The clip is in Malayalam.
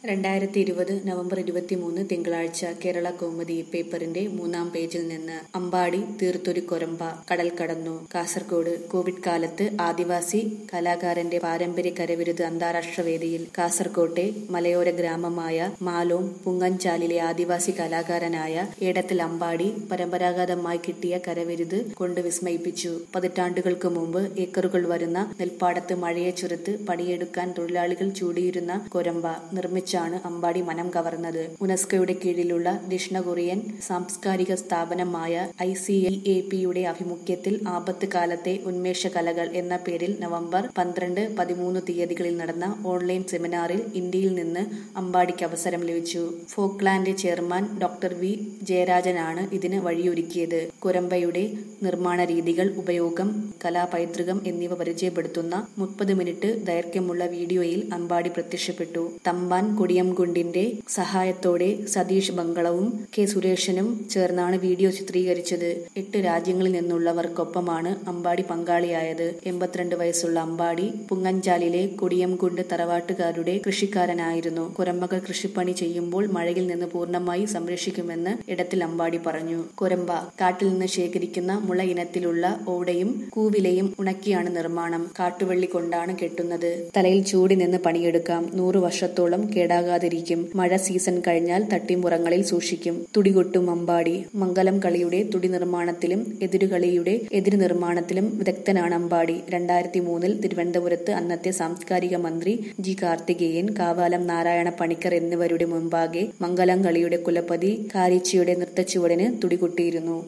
രണ്ടായിരത്തി ഇരുപത് നവംബർ ഇരുപത്തിമൂന്ന് തിങ്കളാഴ്ച കേരള കൗമുദി പേപ്പറിന്റെ മൂന്നാം പേജിൽ നിന്ന് അമ്പാടി തീർത്തൊരു കൊരമ്പ കടൽ കടന്നു കാസർഗോഡ് കോവിഡ് കാലത്ത് ആദിവാസി കലാകാരന്റെ പാരമ്പര്യ കരവിരുത് അന്താരാഷ്ട്ര വേദിയിൽ കാസർകോട്ടെ മലയോര ഗ്രാമമായ മാലോം പുങ്ങഞ്ചാലിലെ ആദിവാസി കലാകാരനായ ഏടത്തിൽ അമ്പാടി പരമ്പരാഗതമായി കിട്ടിയ കരവിരുത് കൊണ്ട് വിസ്മയിപ്പിച്ചു പതിറ്റാണ്ടുകൾക്ക് മുമ്പ് ഏക്കറുകൾ വരുന്ന നെൽപ്പാടത്ത് മഴയെ ചെറുത്ത് പണിയെടുക്കാൻ തൊഴിലാളികൾ ചൂടിയിരുന്ന കൊരമ്പ നിർമ്മിച്ചാണ് അമ്പാടി മനം കവർന്നത് യുനെസ്കോയുടെ കീഴിലുള്ള ദക്ഷിണ കൊറിയൻ സാംസ്കാരിക സ്ഥാപനമായ ഐ സി എ പിയുടെ ആഭിമുഖ്യത്തിൽ ആപത്ത് കാലത്തെ ഉന്മേഷ കലകൾ എന്ന പേരിൽ നവംബർ പന്ത്രണ്ട് പതിമൂന്ന് തീയതികളിൽ നടന്ന ഓൺലൈൻ സെമിനാറിൽ ഇന്ത്യയിൽ നിന്ന് അമ്പാടിക്ക് അവസരം ലഭിച്ചു ഫോക്ലാൻഡ് ചെയർമാൻ ഡോക്ടർ വി ജയരാജനാണ് ഇതിന് വഴിയൊരുക്കിയത് കുരമ്പയുടെ നിർമ്മാണ രീതികൾ ഉപയോഗം കലാപൈതൃകം എന്നിവ പരിചയപ്പെടുത്തുന്ന മുപ്പത് മിനിറ്റ് ദൈർഘ്യമുള്ള വീഡിയോയിൽ അമ്പാടി പ്രത്യക്ഷപ്പെട്ടു തമ്പാൻ കൊടിയംകുണ്ടിന്റെ സഹായത്തോടെ സതീഷ് ബംഗളവും കെ സുരേഷനും ചേർന്നാണ് വീഡിയോ ചിത്രീകരിച്ചത് എട്ട് രാജ്യങ്ങളിൽ നിന്നുള്ളവർക്കൊപ്പമാണ് അമ്പാടി പങ്കാളിയായത് എൺപത്തിരണ്ട് വയസ്സുള്ള അമ്പാടി പുങ്ങഞ്ചാലിലെ കൊടിയംകുണ്ട് തറവാട്ടുകാരുടെ കൃഷിക്കാരനായിരുന്നു കുരമ്പകൾ കൃഷിപ്പണി ചെയ്യുമ്പോൾ മഴയിൽ നിന്ന് പൂർണ്ണമായി സംരക്ഷിക്കുമെന്ന് ഇടത്തിൽ അമ്പാടി പറഞ്ഞു കുരമ്പ കാട്ടിൽ നിന്ന് ശേഖരിക്കുന്ന മുള ഇനത്തിലുള്ള ഓടയും കൂവിലയും ഉണക്കിയാണ് നിർമ്മാണം കാട്ടുവള്ളി കൊണ്ടാണ് കെട്ടുന്നത് തലയിൽ ചൂടി നിന്ന് പണിയെടുക്കാം നൂറു വർഷത്തോളം കേടാകാതിരിക്കും മഴ സീസൺ കഴിഞ്ഞാൽ തട്ടിമുറങ്ങളിൽ സൂക്ഷിക്കും തുടികൊട്ടും അമ്പാടി മംഗലം കളിയുടെ തുടി നിർമ്മാണത്തിലും എതിരുകളിയുടെ എതിര് നിർമ്മാണത്തിലും വിദഗ്ധനാണ് അമ്പാടി രണ്ടായിരത്തി മൂന്നിൽ തിരുവനന്തപുരത്ത് അന്നത്തെ സാംസ്കാരിക മന്ത്രി ജി കാർത്തികേയൻ കാവാലം നാരായണ പണിക്കർ എന്നിവരുടെ മുമ്പാകെ മംഗലം കളിയുടെ കുലപതി കാരിച്ചിയുടെ നൃത്തച്ചുവടിന് തുടികൊട്ടിയിരുന്നു